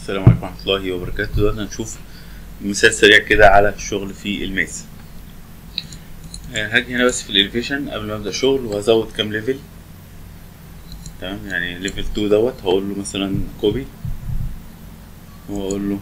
السلام عليكم ورحمة الله وبركاته دلوقتي هنشوف مثال سريع كده على الشغل في الماس آه، هاجي هنا بس في الاليفيشن قبل ما ابدا شغل وهزود كام ليفل تمام يعني ليفل 2 دوت هقول له مثلا كوبي واقول له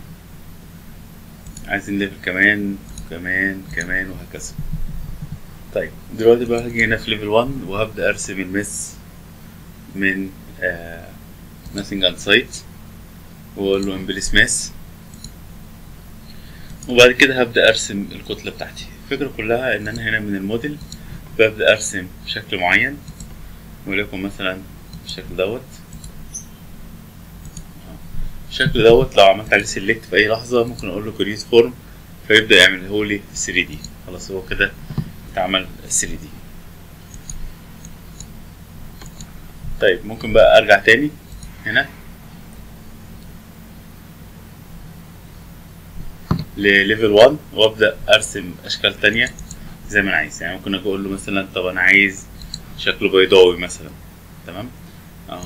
عايزين ليفل كمان كمان كمان وهكذا طيب دلوقتي بقى هاجي هنا في ليفل 1 وهبدا ارسم الماس من ماسنج اند سايت واقول له امبليس ماس وبعد كده هبدا ارسم الكتله بتاعتي الفكره كلها ان انا هنا من الموديل ببدا ارسم شكل معين وليكن مثلا الشكل دوت الشكل دوت لو عملت عليه سيلكت في اي لحظه ممكن اقول له كريت فورم فيبدا يعمله لي 3 دي خلاص هو كده اتعمل 3 دي طيب ممكن بقى ارجع تاني هنا لليفل 1 وابدا ارسم اشكال تانية زي ما انا عايز يعني ممكن اجي اقول له مثلا طب انا عايز شكله بيضاوي مثلا تمام اهو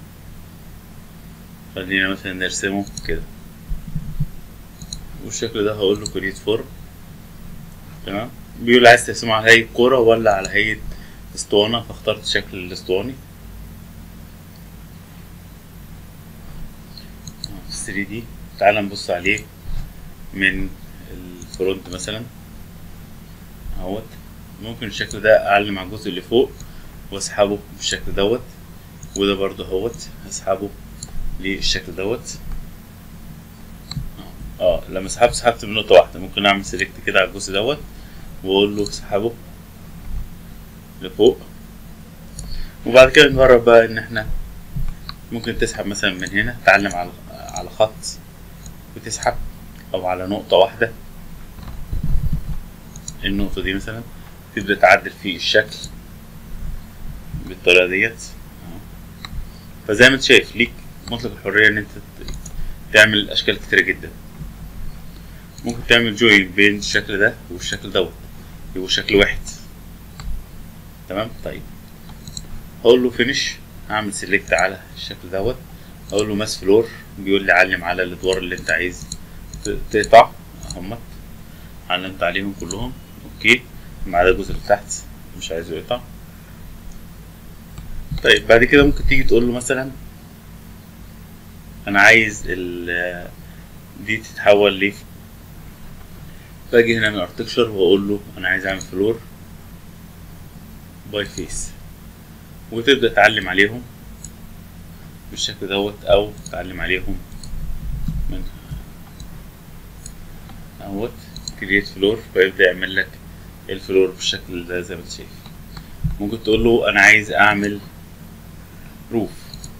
خلينا مثلا نرسمه كده والشكل ده هقول له كريت فورم تمام بيقول عايز ترسمه على هيئة كورة ولا على هيئة اسطوانة فاخترت شكل الاسطواني 3 دي تعال نبص عليه من الفرونت مثلا اهوت ممكن الشكل ده اعلم على الجزء اللي فوق واسحبه بالشكل دوت وده برضه اهوت هسحبه للشكل دوت اه لما سحبت سحبت من نقطة واحدة ممكن اعمل سيلكت كده على الجزء دوت واقول له اسحبه لفوق وبعد كده نجرب بقى ان احنا ممكن تسحب مثلا من هنا تعلم على على خط وتسحب او على نقطة واحدة النقطة دي مثلا تبدأ تعدل في الشكل بالطريقة ديت فزي ما انت شايف ليك مطلق الحرية ان انت تعمل اشكال كتيرة جدا ممكن تعمل جوين بين الشكل ده والشكل دوت يبقوا شكل واحد تمام طيب هقول له فينش هعمل سيلكت على الشكل دوت اقول له ماس فلور بيقول لي علم على الادوار اللي انت عايز تقطع اهمت علمت عليهم كلهم اوكي ما عدا الجزء اللي تحت مش عايزه يقطع طيب بعد كده ممكن تيجي تقول له مثلا انا عايز ال دي تتحول لي باجي هنا من ارتكشر واقول له انا عايز اعمل فلور باي فيس وتبدا تعلم عليهم بالشكل دوت او تعلم عليهم من اهوت كرييت فلور فيبدا يعمل لك الفلور بالشكل ده زي ما انت شايف ممكن تقول له انا عايز اعمل روف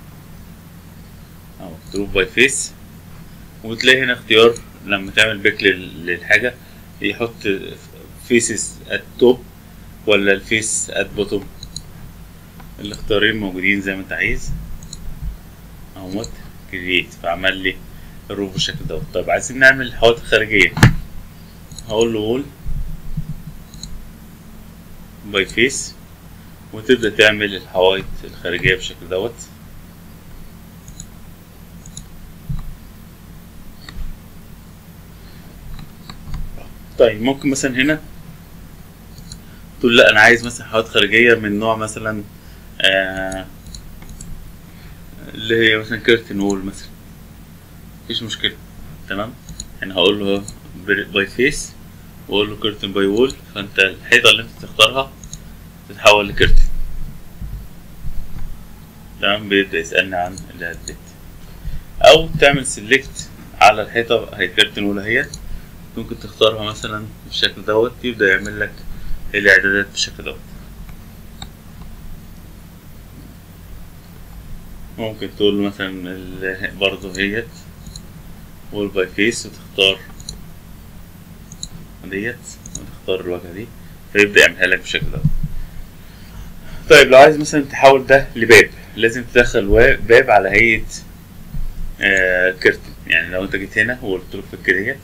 اهو روف باي فيس وتلاقي هنا اختيار لما تعمل بيك للحاجة يحط فيسز ات توب ولا الفيس ات بوتوم الاختيارين موجودين زي ما انت عايز اهوت كرييت فعمل لي الروف بالشكل دوت طيب عايزين نعمل الحوايط الخارجية هقول له وول باي فيس وتبدأ تعمل الحوايط الخارجية بالشكل دوت طيب ممكن مثلا هنا تقول لا انا عايز مثلا حوايط خارجية من نوع مثلا آه اللي هي مثلا كيرتن وول مثلا مفيش مشكلة تمام يعني هقول له باي فيس واقول له كيرتن باي وول فانت الحيطة اللي انت تختارها تتحول لكيرتن تمام بيبدأ يسألني عن الإعدادات أو تعمل سيلكت على الحيطة هي كيرتن وول اهيت ممكن تختارها مثلا بالشكل دوت يبدأ يعمل لك الإعدادات بالشكل دوت ممكن تقول له مثلا برضه هيت وول باي فيس وتختار ديت وتختار الواجهة دي فيبدأ يعملها لك بالشكل دوت طيب لو عايز مثلا تحول ده لباب لازم تدخل باب على هيئة آه كرتن يعني لو انت جيت هنا وقلت له فك ديت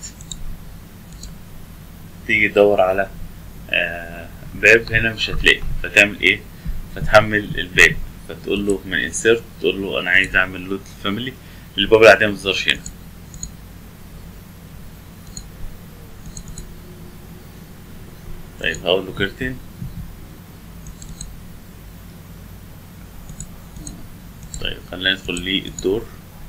تيجي تدور على آه باب هنا مش هتلاقي فتعمل ايه فتحمل الباب فتقول له من انسيرت تقول له انا عايز اعمل لود فاميلي البابل العادية متظهرش هنا طيب هقول له كيرتين طيب خلينا ندخل للدور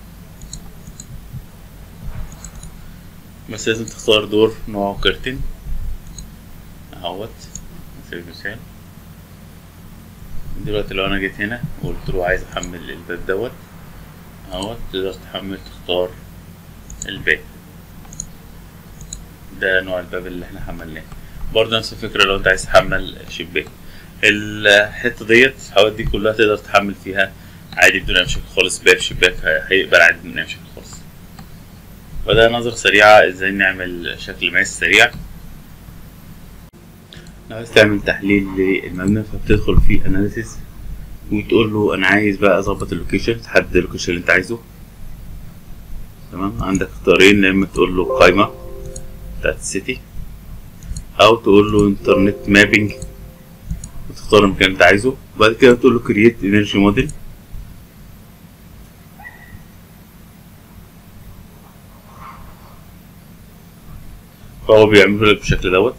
بس لازم تختار دور نوعه كيرتين اهوت على سبيل المثال دلوقتي لو انا جيت هنا وقلت له عايز احمل الباب دوت اهوت تقدر تحمل تختار الباب ده نوع الباب اللي احنا حملناه برضه نفس الفكرة لو انت عايز تحمل شباك الحتة ديت الحوائط دي كلها تقدر تحمل فيها عادي بدون اي مشاكل خالص باب شباك هيقبل عادي بدون اي مشاكل خالص وده نظرة سريعة ازاي نعمل شكل ماس سريع لو عايز تعمل تحليل للمبنى فبتدخل في اناليسيس وتقول له انا عايز بقى اظبط اللوكيشن تحدد اللوكيشن اللي انت عايزه تمام عندك اختيارين يا اما تقول له قائمة بتاعت السيتي او تقول له انترنت مابينج وتختار المكان اللي انت عايزه وبعد كده تقول له كرييت انرجي موديل فهو بيعمله لك بالشكل دوت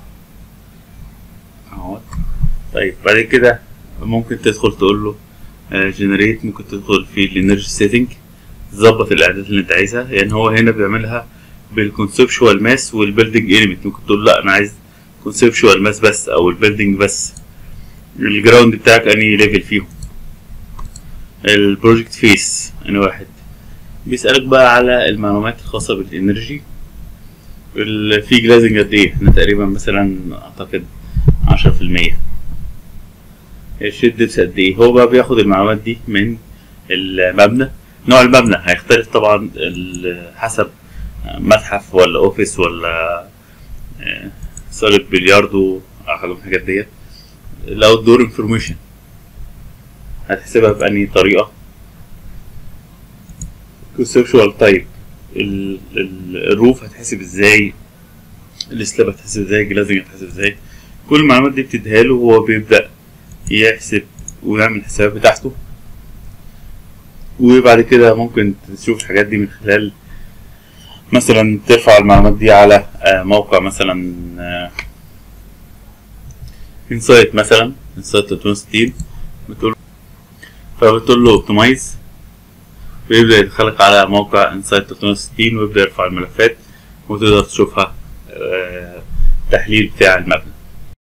اهوت طيب بعد كده ممكن تدخل تقول له جنريت ممكن تدخل في الانرجي سيتنج تظبط الاعدادات اللي انت عايزها يعني هو هنا بيعملها بالكونسبشوال ماس والبيلدنج اليمنت ممكن تقول لا انا عايز كونسبشوال ماس بس او البيلدنج بس الجراوند بتاعك انهي ليفل فيهم البروجكت فيس انهي واحد بيسألك بقى على المعلومات الخاصة بالانرجي في جلازنج قد ايه احنا تقريبا مثلا اعتقد عشرة في المية الشيت دبس قد ايه هو بقى بياخد المعلومات دي من المبنى نوع المبنى هيختلف طبعا حسب متحف ولا اوفيس ولا صالة بلياردو او حاجه من الحاجات ديت لو الدور انفورميشن هتحسبها بأنهي طريقة conceptual تايب الروف هتحسب ازاي السلاب هتحسب ازاي الجلازنج هتحسب ازاي كل المعلومات دي بتديها له وهو بيبدأ يحسب ويعمل الحسابات بتاعته وبعد كده ممكن تشوف الحاجات دي من خلال مثلا ترفع المعلومات دي على موقع مثلا انسايت مثلا انسايت 360 بتقول فبتقول له اوبتمايز ويبدأ يدخلك على موقع انسايت 360 ويبدأ يرفع الملفات وتقدر تشوفها تحليل بتاع المبنى